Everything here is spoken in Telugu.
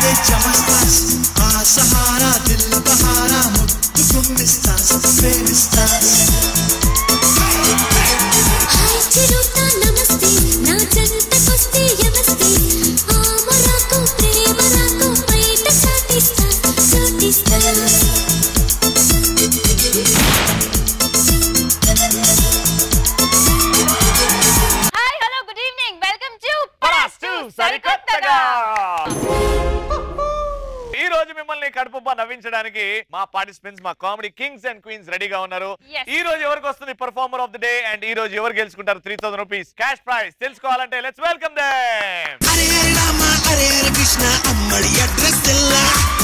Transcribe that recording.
చేస్తే చమత్కాస్ ఆ సహారా దిల్ బహారా ముద్దు గుమ్మిస్తాస్ ప్రేమిస్తాస్ హాయ్ చిరుత నమస్తే నా జంటకొస్తే యమస్తే ఆ మొరాకు ప్రేమ రాకు బయట సాటిస్తా సాటిస్తా hi hello good evening welcome to పరాస్తు సరికొత్తగా ఈ రోజు మిమ్మల్ని కడుపుబ్బా నవ్వించడానికి మా పార్టిసిపెంట్స్ మా కామెడీ కింగ్స్ అండ్ క్వీన్స్ రెడీగా ఉన్నారు Yes. ఈ రోజు ఎవరికి వస్తుంది performer of the day and ఈ రోజు ఎవరు గెలుచుకుంటారు three thousand rupees cash prize తెలుసుకోవాలంటే let's welcome them Hare Hare Rama Hare Hare Krishna అమ్మడి అడ్రస్ తెల్ల